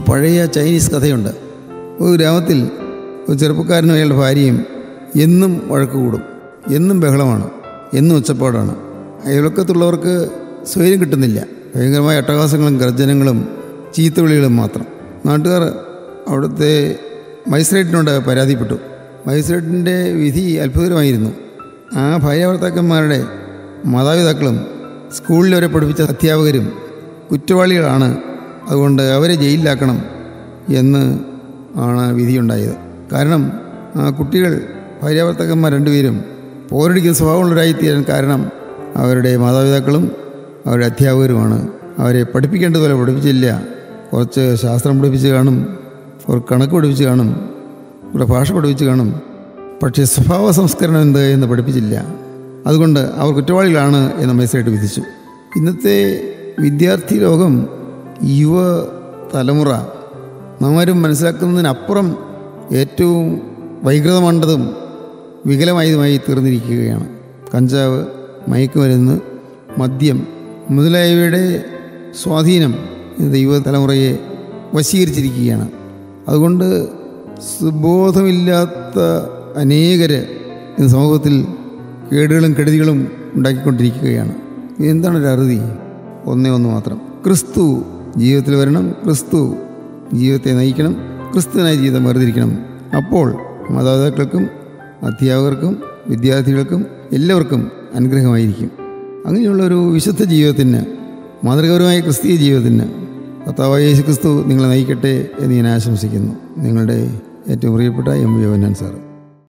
ഒരു പഴയ ചൈനീസ് കഥയുണ്ട് ഒരു ഗ്രാമത്തിൽ ഒരു ചെറുപ്പക്കാരനും അയാളുടെ ഭാര്യയും എന്നും വഴക്ക് കൂടും എന്നും ബഹളമാണ് എന്നും ഒച്ചപ്പാടാണ് അയൽവക്കത്തുള്ളവർക്ക് സ്വൈര്യം കിട്ടുന്നില്ല ഭയങ്കരമായ അട്ടഹാസങ്ങളും ഗർജനങ്ങളും ചീത്തവിളികളും മാത്രം നാട്ടുകാർ അവിടുത്തെ മജിസ്ട്രേറ്റിനോട് പരാതിപ്പെട്ടു മജിസ്ട്രേറ്റിൻ്റെ വിധി അത്ഭുതകരമായിരുന്നു ആ ഭാര്യാഭർത്താക്കന്മാരുടെ മാതാപിതാക്കളും സ്കൂളിൽ വരെ പഠിപ്പിച്ച അധ്യാപകരും കുറ്റവാളികളാണ് അതുകൊണ്ട് അവരെ ജയിലിലാക്കണം എന്ന് ആണ് വിധിയുണ്ടായത് കാരണം ആ കുട്ടികൾ ഭാര്യാഭർത്താക്കന്മാർ രണ്ടുപേരും പോരടിക്കുന്ന സ്വഭാവമുള്ളവരായിത്തീരാൻ കാരണം അവരുടെ മാതാപിതാക്കളും അവരുടെ അധ്യാപകരുമാണ് അവരെ പഠിപ്പിക്കേണ്ടതുപോലെ പഠിപ്പിച്ചില്ല കുറച്ച് ശാസ്ത്രം പഠിപ്പിച്ച് കാണും കുറച്ച് കണക്ക് പഠിപ്പിച്ച് കാണും ഇവിടെ ഭാഷ പഠിപ്പിച്ച് കാണും പക്ഷേ സ്വഭാവ സംസ്കരണം എന്ത് എന്ന് പഠിപ്പിച്ചില്ല അതുകൊണ്ട് അവർ കുറ്റവാളികളാണ് എന്ന് മജിസ്ട്രേറ്റ് വിധിച്ചു ഇന്നത്തെ വിദ്യാർത്ഥി ലോകം യുവ തലമുറ നമ്മാരും മനസ്സിലാക്കുന്നതിനപ്പുറം ഏറ്റവും വൈകൃതമാണ്ടതും വികലമായതുമായി തീർന്നിരിക്കുകയാണ് കഞ്ചാവ് മയക്കുമരുന്ന് മദ്യം മുതലായവയുടെ സ്വാധീനം ഇന്നത്തെ യുവതലമുറയെ വശീകരിച്ചിരിക്കുകയാണ് അതുകൊണ്ട് സുബോധമില്ലാത്ത അനേകര് ഇന്ന് സമൂഹത്തിൽ കേടുകളും കെടുതികളും ഉണ്ടാക്കിക്കൊണ്ടിരിക്കുകയാണ് എന്താണ് ഒരു അറുതി ഒന്നേ ഒന്ന് മാത്രം ക്രിസ്തു ജീവിതത്തിൽ വരണം ക്രിസ്തു ജീവിതത്തെ നയിക്കണം ക്രിസ്തുവിനായി ജീവിതം വേർതിരിക്കണം അപ്പോൾ മാതാപിതാക്കൾക്കും അധ്യാപകർക്കും വിദ്യാർത്ഥികൾക്കും എല്ലാവർക്കും അനുഗ്രഹമായിരിക്കും അങ്ങനെയുള്ള ഒരു വിശുദ്ധ ജീവിതത്തിന് മാതൃകപരമായ ക്രിസ്തീയ ജീവിതത്തിന് കർത്താവായ യേശു ക്രിസ്തു നിങ്ങളെ നയിക്കട്ടെ എന്ന് ഞാൻ ആശംസിക്കുന്നു നിങ്ങളുടെ ഏറ്റവും പ്രിയപ്പെട്ട എം വി യോഹന്നാൻ സാറ്